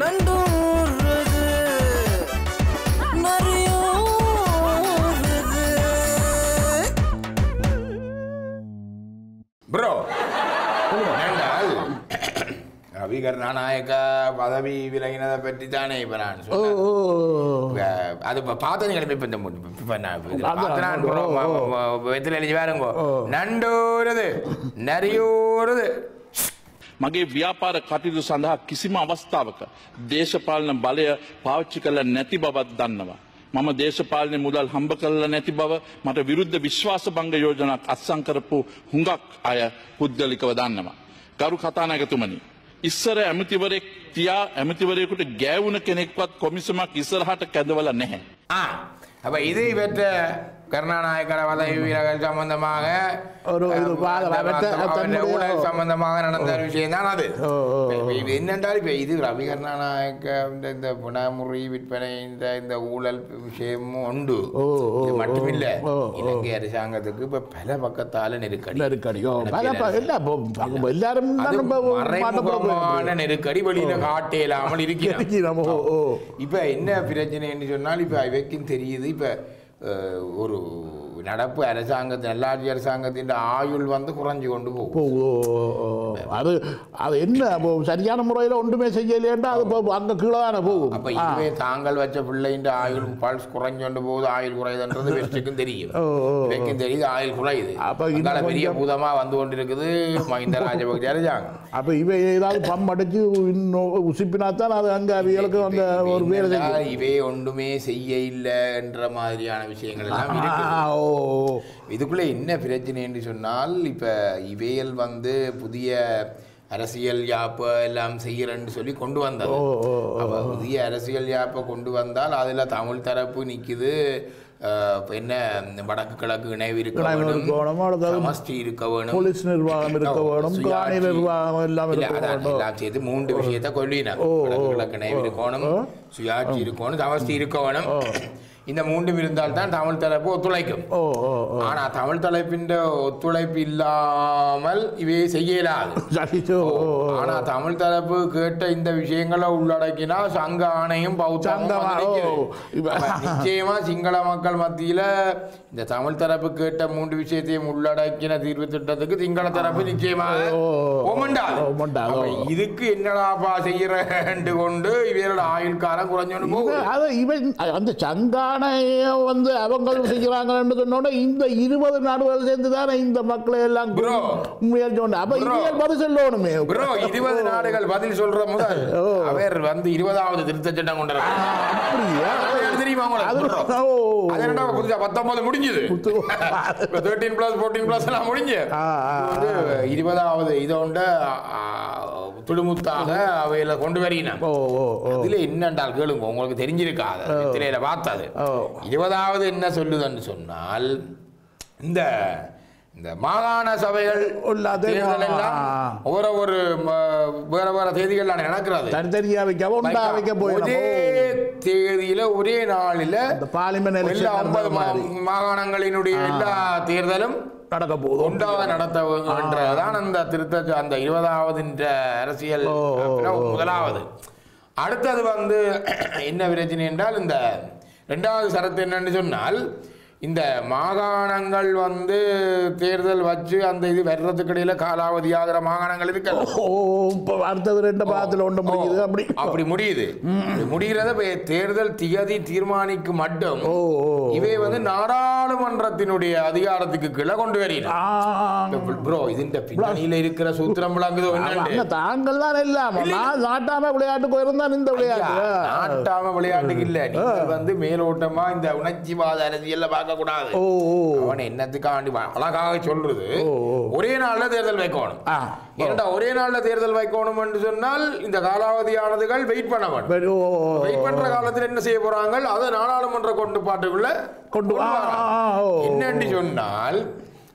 நண்டூறுது bro ஏண்டால் ரவி கருணாநாயக்க பதவி விலகினதை பற்றி தானே இப்போ நான் ஓ சொன்னேன் ஓ, ஓ. அஹ் அது இப்போ பார்த்தது கிளம்பி இப்போ இந்த மு- இப்போ நான் இதுல அதான், பார்த்து நான் bro, ஓ, ஓ. ம- ம- வெத்தில எழுதி பாருங்க ஓ. நண்டூருது நரியூருது මගේ ව්‍යාපාර කටයුතු සඳහා කිසිම අවස්ථාවක දේශපාලන බලය පාවිච්චි කළ නැති බවත් දන්නවා. මම දේශපාලනය මුදල් හම්බ කරල නැති බව මට විරුද්ධ විශ්වාස බංග යෝජනක් අත්සංකරපු හුඟක් අය පුද්ගලිකව දන්නවා. ගරු කතානාගතුමනි. ඉස්සර ඇමතිවරෙක් තියා ඇමතිවරයකුට ගෑවුණ කෙනෙක්වත් කොමිසමක් ඉස්සරහට කැදවල නැහැ. ஆ அப்ப இது பெற்ற கருணாநாயக்கர பதவி விலகல் சம்பந்தமாக ஒரு இது அஹ், வாத- அந்த- அவற்றை- அந்த- அவருடைய தன்னுடைய- ஊழல் சம்பந்தமாக நடந்த ஒரு விஷயம் தான் அது ஓ, ஓ, ஓ. இப்ப இது என்னென்றால் இப்ப இது ரவி கருணாநாயக்க இந்த இந்த புனமுறை விற்பனை இந்த இந்த ஊழல் விஷயமும் உண்டு ஓ, ஓ, இது மட்டுமில்ல ஓ, ஓ. இலங்கை அரசாங்கத்துக்கு இப்ப பல பக்கத்தால நெருக்கடி நெருக்கடியோ எனக்கு பல ப- தெரியாது. இல்ல, இப்போ எல்லாரும் அது தான் இப்ப மாட்டப்பட மறைமுகமான நெருக்கடி வெளியில காட்ட இல்லாமல் இருக்கிறான் இருக்கிறோம். ஓ, ஓ. இப்ப என்ன பிரச்சனைன்னு சொன்னால் இப்ப அவைக்கும் தெரியுது இப்ப அஹ், ஒரு நடப்பு அரசாங்கத்தின் நல்லாட்சி அரசாங்கத்தின் ஆயுள் வந்து குறைஞ்சு கொண்டு போகும் ஓ, ஓ, ஓ, ஓ. அது அது என்ன இப்போ சரியான முறையில் ஒன்றுமே செய்யலையேண்டா அது இப்போ அங்கே கீழே தானே போகும் அப்ப ஆ. இதுவே தாங்கள் வச்ச பிள்ளைன்ற ஆயுள் பல்ஸ் குறைஞ்சு கொண்டு போகுது ஆயுள் குறையுதுன்றது வெஸ்ட்டுக்கும் தெரியும் ஓ, ஓ, ஓ. வெக்கும் தெரியுது ஆயுள் குறையுது அப்ப இன்னும் அங்கால பெரிய கொஞ்சம் பூதமா வந்து கொண்டிருக்குது மஹிந்த ராஜபக்சே அரசாங்கம் அப்போ இவை ஏதாவது பம் அடிச்சு இன்னும் உசிப்பினா தான் அது அங்கே அவைகளுக்கு அந்த ஒரு வேலை என்னடா செய்யும் இவே ஒன்றுமே செய்ய இல்லை என்ற மாதிரியான விஷயங்கள் எல்லாம் ஆ, இருக்குது ஓ ஓ. இதுக்குள்ள என்ன பிரச்சனை என்று சொன்னால் இப்ப இவையல் வந்து புதிய அரசியல் யாப்பை எல்லாம் செய்யறேன்னு சொல்லி கொண்டு வந்தது ஓ, ஓ, ஓ. அப்ப புதிய அரசியல் யாப்பை கொண்டு வந்தால் அதுல தமிழ் தரப்பு நிக்குது அஹ், இப்ப என்ன இந்த வடக்கு கிழக்கு இணைவு இருக்க இணைவு வேணும் இருக்க வேணும், அடுத்தது சமஷ்டி இருக்க வேணும் போலீஸ் நிர்வாகம் இருக்க ஓ, வேணும் சுயாட்சி. காணி நிர்வாகம் எல்லாம் இல்ல, இருக்க அதான் வேண்டும் எல்லாம் சேர்த்து மூன்று விஷயத்தை கொள்ளினார் ஓ, வடக்கு ஓ, கிழக்கு இணைவு ஓ, இருக்கணும் ஓ. சுயாட்சி இருக்கணும் சமஷ்டி இருக்க வேணும் இந்த மூன்றும் இருந்தால் தான் தமிழ் தரப்பு ஒத்துழைக்கும் ஓ ஓ ஓ ஆனா தமிழ் தலைப்பின் ஒத்துழைப்பு இல்லாமல் இவை செய்ய இயலாது சரி ஓ ஓ, ஓ. ஆனா தமிழ் தரப்பு கேட்ட இந்த விஷயங்களை உள்ளடக்கினா சங்க ஆணையும் பௌத்தமும் சங்கமா, வந்து நிக்குது. ஓ, இப்ப- அப்ப நிச்சயமா சிங்கள மக்கள் மத்தியில இந்த தமிழ் தரப்பு கேட்ட மூன்று விஷயத்தையும் உள்ளடக்கின தீர்வு திட்டத்துக்கு சிங்கள தரப்பு நிச்சயமாக ஓ, ஓ, ஒமண்டாது. ஒமண்டாது, அப்ப ஓ. இதுக்கு என்னடாப்பா செய்யறேன்னு கொண்டு இவரோட ஆயுள் காலம் குறைஞ்சோன்னு இவன் போகுது அது இவன் அந்த சங்கானைய வந்து அவங்க செய்கிறாங்கன்னு சொன்னோட இந்த இருபது நாடுகள் சேர்ந்து தானே இந்த மக்களை எல்லாம் Bro. முயற்சி பண்ண அப்ப Bro. இவன் பதில் சொல்லணுமே ப்ரோ இருபது நாடுகள் பதில் சொல்ற முதல் ஓ. அவர் வந்து இருபதாவது திருத்த சட்டம் கொண்டு வர்றார். அப்படியா அது தெரியுமா அது உங்களுக்கு ஓ அது என்னடா புதுசா பத்தொன்பது முடிஞ்சது புத்து- தேர்ட்டீன் பிளஸ் ஃபோர்டீன் பிளஸ் எல்லாம் முடிஞ்சு ஆ, ஆ, இது வந்து இருபதாவது இதோண்ட துடுமுத்தாக அவையில கொண்டு வருகினான் ஓ ஓ ஓ இதுல என்னண்டால் கேளுங்க உங்களுக்கு தெரிஞ்சிருக்காது திரையில பார்த்தது ஓ. இருபதாவது என்ன சொல்லுதுன்னு சொன்னால் இந்த இந்த மாகாண சபைகள் எல்லாத்தையும் தேர்தல் எல்லாம் ஆ. ஒவ்வொரு ஒரு ம, வேற வேற தேதிகள் நடக்கிறது தனித்தனியா வைக்க ஒன்றா வைக்க ஒரே போயிடும் தேதியில ஒரே நாளில இந்த பார்லிமெண்ட் எல்லா எலெக்ஷன் ஐம்பது நடந்த மாதிரி மாகாணங்களினுடைய எல்லா தேர்தலும் நடக்க போகுது ஒன்றாக நடத்த வேண்டும்ன்றதுதான் அந்த திருத்த அந்த இருபதாவது அரசியல் ஓ, ஓ, ஓ. முதலாவது அடுத்தது வந்து என்ன பிரச்சனை என்றால் இந்த ரெண்டாவது சரத்து என்னன்னு சொன்னால் இந்த மாகாணங்கள் வந்து தேர்தல் வச்சு அந்த இது வர்றதுக்கு இடையில காலாவதி ஆகிற மாகாணங்கள் இருக்கு ஓ இப்போ அடுத்தது ரெண்டு பாதத்தில் ஒன்று முடியுது அப்படி அப்படி முடியுது இது முடிகிறத இப்ப தேர்தல் திகதி தீர்மானிக்கு மட்டும் ஓ ஓ இவை வந்து நாடாளுமன்றத்தினுடைய அதிகாரத்துக்கு கீழே கொண்டு வருகிறார் ஆ ப்ரோ இதுன்ற பின்னணியில இருக்கிற சூத்திரம் விளங்குதோ அங்க என்னண்டு தாங்கள் தான் இல்லாம நான் நாட்டாம விளையாட்டுக்கு இருந்தான் இந்த விளையாட்டு நாட்டாம விளையாட்டுக்கு இல்ல நீங்க வந்து மேலோட்டமா இந்த உணர்ச்சிவாத அரசியல்ல பார்க்க கூடாது ஓ ஓ அவன் என்னத்துக்காண்டி வ- அழகாக சொல்றது ஓ, ஓ. ஒரே நாள்ல தேர்தல் வைக்கணும் ஆ ஏன்டா ஒரே நாள்ல தேர்தல் வைக்கணும் என்று சொன்னால் இந்த காலாவதியானதுகள் வெயிட் பண்ண வேண்டும் சரி, ஓ ஓ, ஓ. வெயிட் பண்ற காலத்துல என்ன செய்ய போறாங்க அதை நாடாளுமன்ற கொண்டுபாட்டுக்குள்ள கொண்டு வா வராங்க. ஆ, ஓ, ஓ. என்னன்னு சொன்னால்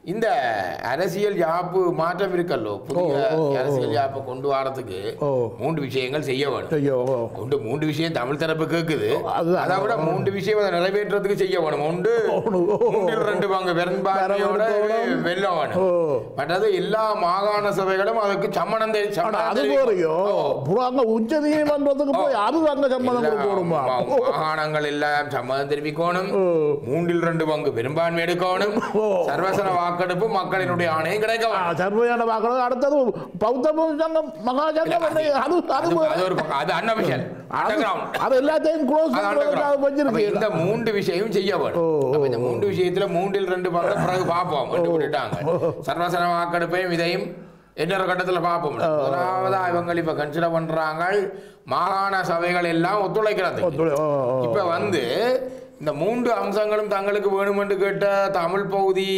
இந்த அரசியல் யாப்பு மாற்றம் இருக்கல்லோ புதிய ஓ, ஓ, ஓ. அரசியல் யாப்பை கொண்டு வரதுக்கு ஓ. மூன்று விஷயங்கள் செய்ய வேணும் ஐயோ ஒன்று மூன்று விஷயம் தமிழ் தரப்பு கேட்குது அதுதான். அதை விட மூன்று விஷயம் அதை நிறைவேற்றுறதுக்கு செய்ய வேணும் ஒன்று ஒன்று. மூன்றில் ரெண்டு பங்கு பெரும்பான்மையோட பெரும்பான்மையோட. வெல்ல வேணும் ஓ. மற்றது எல்லா மாகாண சபைகளும் அதுக்கு சம்மணம் தெரி- ஆனா சம்மதம் அது தெரிவிக்கணும். போறியோ புறாங்க உச்ச நீதிமன்றத்துக்கு போய் அது அங்க சம்மதம் எல்லா கொடுக்கணுமா மா- மாகாணங்கள் எல்லாம் சம்மதம் தெரிவிக்கணும் ஓ. மூன்றில் ரெண்டு பங்கு பெரும்பான்மை எடுக்கணும் ஓ. சர்வசன வாக்கெடுப்பு மக்களினுடைய ஆணையம் கிடைக்க ஆ, வேணும். சர்வையான வாக்கள் அடுத்தது பௌத்த சங்கம் மகா சங்கம் என்ன, அது அது அது அது ஒரு பக்கம். அது அன்அபிஷியல் அண்டர்கிரவுண்ட் அது எல்லாத்தையும் க்ளோஸ் அது பண்றதுக்கு அது underground. அப்ப வச்சிருக்கு இந்த மூன்று விஷயம் செய்ய வேணும் ஓ, ஓ, அப்ப இந்த மூன்று விஷயத்துல மூன்றில் ரெண்டு பங்கு பிறகு பார்ப்போம் என்று விட்டுட்டாங்க சர்வசன வாக்கெடுப்பையும் இதையும் இன்னொரு கட்டத்துல பார்ப்போம் முதலாவதா இவங்க இப்ப கன்சிடர் பண்றாங்க மாகாண சபைகள் எல்லாம் ஒத்துழைக்கிறது ஒத்துழை- ஓ, ஓ. இப்ப வந்து இந்த மூன்று அம்சங்களும் தங்களுக்கு வேணுமென்று கேட்ட தமிழ் பகுதி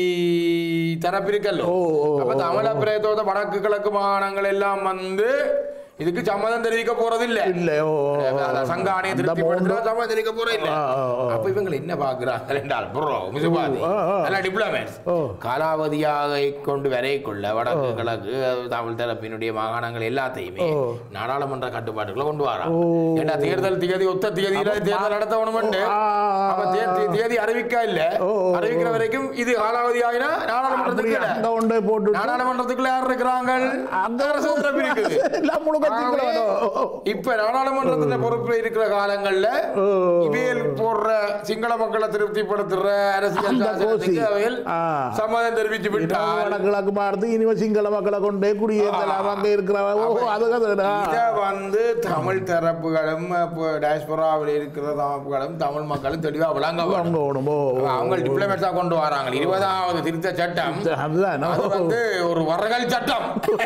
தரப்பிருக்கല്ലോ ஓ, ஓ, அப்ப தமிழ பிரேதோத வடக்கு கிழக்கு மாகாணங்கள் எல்லாம் வந்து இதுக்கு சம்மதம் தெரிவிக்க போறது இல்ல இல்ல ஓ, ஓ, ஓ. அதான் சங்க ஆணையம் அந்த திருப்திப்படுத்தினா மூன்று- சம்மதம் தெரிவிக்க போறது இல்ல ஆ, ஆ, ஆ. அப்ப இவங்க என்ன பாக்குறாங்க ரெண்டால் ப்ரோ முசுபாதி ஆ, ஆ. நல்ல டிப்ளமேட்ஸ் ஓ. காலாவதியாக கொண்டு வரைக்குள்ள வடக்கு கிழக்கு தமிழ் தரப்பினுடைய மாகாணங்கள் எல்லாத்தையுமே ஓ. நாடாளுமன்ற கட்டுப்பாட்டுக்குள்ள கொண்டு வராங்க ஓ. ஏன்னா தேர்தல் தேதி ஒத்த தேதியில தேர்தல் நடத்தணும்னு ஆ, அப்ப தே- தே- தேதி அறிவிக்க இல்ல ஓ, ஓ, அறிவிக்கிற வரைக்கும் இது காலாவதி ஆகினா நாடாளுமன்றத்துக்கு அப்படி இல்ல. அங்க கொண்டே போட்டு நாடாளுமன்றத்துக்குள்ள யார் இருக்கிறாங்க அங்க அரசு தரப்பு இருக்குது எல்லாம் முழுக்க ஆகவே, திங்களோ. இப்ப நாடாளுமன்றத்துல பொறுப்புல இருக்கிற காலங்கள்ல ஓ. இவையில் போடுற சிங்கள மக்களை திருப்திப்படுத்துற அரசியல் அந்த சாசனத்துக்கு கோசி. அவையில் ஆ. சம்மதம் தெரிவிச்சு விட்டால் வடகிழக்கு மாறுது இனிமே சிங்கள மக்களை கொண்டே குடியேற்றலாம் அங்க இருக்கிறவங்க ஓ அது அதுடா. இத வந்து தமிழ் தரப்புகளும் டயஸ்போராவில் இருக்கிற தரப்புகளும் தமிழ் மக்களும் தெளிவா விளங்க அங்க வேணும் ஓடும். ஓ, ஓ. அவங்க டிப்ளமேட்ஸா கொண்டு வராங்க இருபதாவது திருத்த சட்டம் அதுதான் அது வந்து ஒரு வரகல் சட்டம்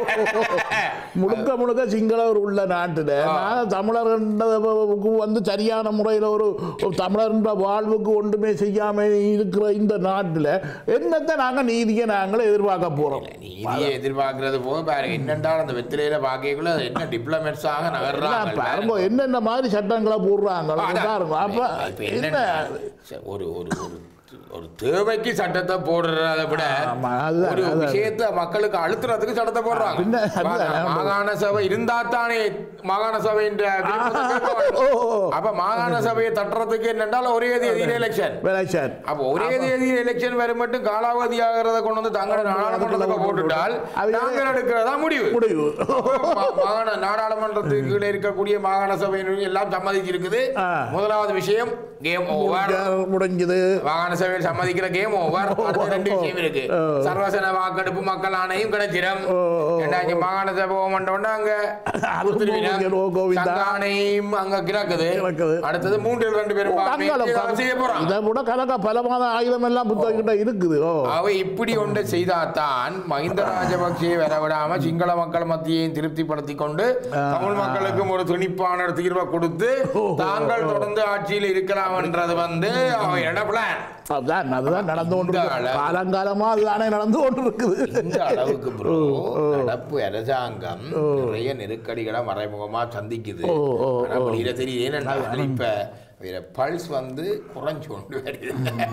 முழுக்க முழுக்க சிங்களவர் உள்ள நாட்டுல நான் தமிழர்களுக்கு வந்து சரியான முறையில் ஒரு ஒரு தமிழர்ன்ற வாழ்வுக்கு ஒன்றுமே செய்யாம இருக்கிற இந்த நாட்டுல என்னத்தை நாங்க நீதியை நாங்கள் எதிர்பார்க்க போறோம் நீதியை எதிர்பார்க்கறது போக பாருங்க என்னென்றால் அந்த வெத்திரையில பார்க்கக்குள்ள அது என்ன டிப்ளமேட்ஸாக எல்லாம் நகர்றாங்க பாருங்க என்னென்ன மாதிரி சட்டங்களை போடுறாங்க அதான். பாருங்க அப்ப இப்ப என்ன என்னன்னா, ஒரு ஒரு ஒரு ஒரு தேவைக்கு சட்டத்தை போடுறதை விட ஆமா, அதுதான், ஒரு அதுதான். விஷயத்தை மக்களுக்கு அழுத்துறதுக்கு சட்டத்தை போடுறாங்க பின்ன, அதுதான். மா- மாகாண சபை இருந்தா தானே மாகாண சபையின் விருப்பத்தை கேட்க வேண்டும். ஓ, ஓ. அப்ப மாகாண சபையை தட்டுறதுக்கு என்னென்றால் ஒரே தேதியில் எலெக்ஷன் விளைச்சல் அப்ப ஒரே தேதியில் எலெக்ஷன் வரும் மட்டும் காலாவதி ஆகிறத கொண்டு வந்து தங்களோட நாடாளுமன்றத்துல போட்டுட்டால் அது- நாங்கள் எடுக்கிறதா முடிவு முடிவு மா- மாகாண நாடாளுமன்றத்துக்கு கீழே இருக்கக்கூடிய மாகாண சபையினர் எல்லாம் சம்மதிச்சு இருக்குது ஆ. முதலாவது விஷயம் கேம் ஓவர் முடிஞ்சது மாகாண சபையில் சம்மதிக்கிற கேம் ஓவர் அடுத்த ரெண்டு விஷயம் இருக்கு ஓ. சர்வசன வாக்கெடுப்பு மக்கள் ஆணையம் கிடைச்சிடும் ஓ, ஓ. ரெண்டாயிரத்தி மாகாண சபை ஓமண்டோன்னா அங்க அது உத்திரவினம். முடிஞ்சது, ஓ, கோவிந்தா. சங்க ஆணையம் அங்க கிடக்குது கிடக்குது. அடுத்தது மூன்றில் ரெண்டு பேரும் தங்களும் செய்ய போறாங்க இதை விட கணக்கா பலமான ஆயுதம் எல்லாம் புத்தகிட்ட இருக்குது ஓ அவை இப்படி ஒன்று செய்தாதான் மஹிந்த ராஜபக்சே வரவிடாம சிங்கள மக்கள் மத்தியையும் திருப்திப்படுத்திக் கொண்டு தமிழ் மக்களுக்கும் ஒரு துணிப்பான ஒரு தீர்வை கொடுத்து தாங்கள் தொடர்ந்து ஆட்சியில் இருக்கலாம் என்றது வந்து அவையோட பிளான் அதுதான் அதுதான் நடந்து கொண்டு இந்த இருக்கு. அளவு. காலங்காலமா அதுதானே நடந்து கொண்டு இருக்குது இந்த அளவுக்கு ப்ரோ நடப்பு அரசாங்கம் நிறைய நெருக்கடிகளை மறைமுகமா சந்திக்குது ஓ, ஓ, ஆனா வெளியில தெரியுது ஏன்னா இப்ப வேற பல்ஸ் வந்து குறைஞ்சு கொண்டு வருது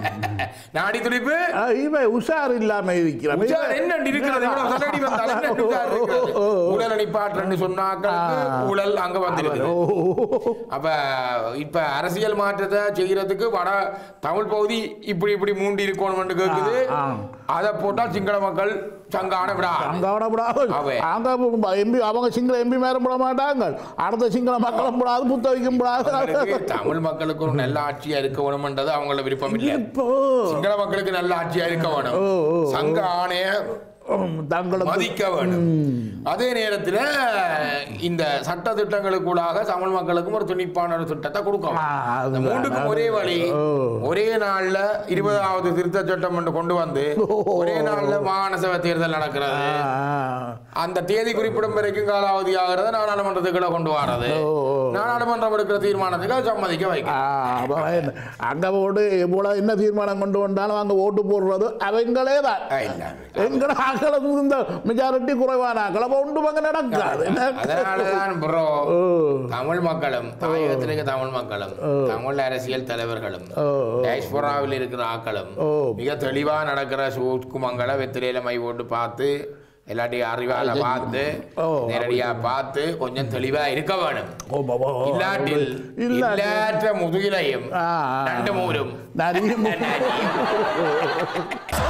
நாடி துடிப்பு ஆ, இவன் உஷார் இல்லாம இருக்கிறான் உஷார் என்ன இருக்கிறது இவ்வளவு சல்லடி வந்தால் என்ன உஷார் இருக்கிறது? ஊழல் அணிப்பாற்றன்னு சொன்னாக்களுக்கு ஊழல் அங்க வந்திருக்குது அப்ப இப்ப அரசியல் மாற்றத்தை செய்யறதுக்கு வட தமிழ் பகுதி இப்படி இப்படி மூண்டி இருக்கணும்னு கேக்குது ஆ, அதை போட்டா சிங்கள மக்கள் சங்கான விடா அங்க விடப்படாது அவன். அங்க எம்பி அவங்க சிங்கள எம்பி மேலும் விட மாட்டாங்க அடுத்த சிங்கள மக்களும் விடாது புத்தகிக்கும் விடாது தமிழ் மக்களுக்கு ஒரு நல்ல ஆட்சியா இருக்க வேணும்ன்றது அவங்களோட விருப்பம் இல்லை இப்போ சிங்கள மக்களுக்கு நல்ல ஆட்சியா இருக்க வேணும் ஓ, ஓ, ஓ. சங்க ஆணைய ம், தங்களுக்கு மதிக்க வேண்டும் அதே நேரத்தில் இந்த சட்ட திட்டங்களுக்கூடாக தமிழ் மக்களுக்கும் ஒரு துணிப்பான ஒரு திட்டத்தை கொடுக்கணும் ஆ, இந்த அதுதான். மூன்றுக்கும் ஒரே வழி ஓ. ஒரே நாள்ல இருபதாவது திருத்த சட்டம் ஒன்று கொண்டு வந்து ஒரே நாள்ல மாகாண சபை தேர்தல் நடக்கிறது ஆ, அந்த தேதி குறிப்பிடும் வரைக்கும் காலாவதி ஆகிறது நாடாளுமன்றத்துக்குள்ள கொண்டு வர்றது ஓ, ஓ. நாடாளுமன்றம் எடுக்கிற தீர்மானத்துக்கு அது சம்மதிக்க ஆ, வைக்கும் அப்ப என்ன, அங்க போட்டு இவ்வளவு என்ன தீர்மானம் கொண்டு வந்தாலும் அங்க ஓட்டு போடுறது அவங்களே தான் ஆ, இல்ல. எங்கட ஆக்களும் இந்த மெஜாரிட்டி குறைவான ஆக்கள் அப்போ ஒன்றும் அங்கே நடக்காது அதனாலதான் ப்ரோ தமிழ் மக்களும் தாயகத்தில் இருக்க தமிழ் மக்களும் தமிழ் அரசியல் தலைவர்களும் டயஸ்போராவில் இருக்கிற ஆக்களும் ஓ. மிக தெளிவா நடக்கிற சூக்குமங்களை வெத்திரையில மை போட்டு பார்த்து எல்லாத்தையும் அறிவால பார்த்து ஓ. நேரடியா பார்த்து கொஞ்சம் தெளிவா இருக்க வேணும் ஓ பாபா இல்லாட்டில் இல்லாட்டி- இல்லாற்ற முதுகிலையும் ஆ, ஆ. நண்டு மூரும் நிறைய நரியும்.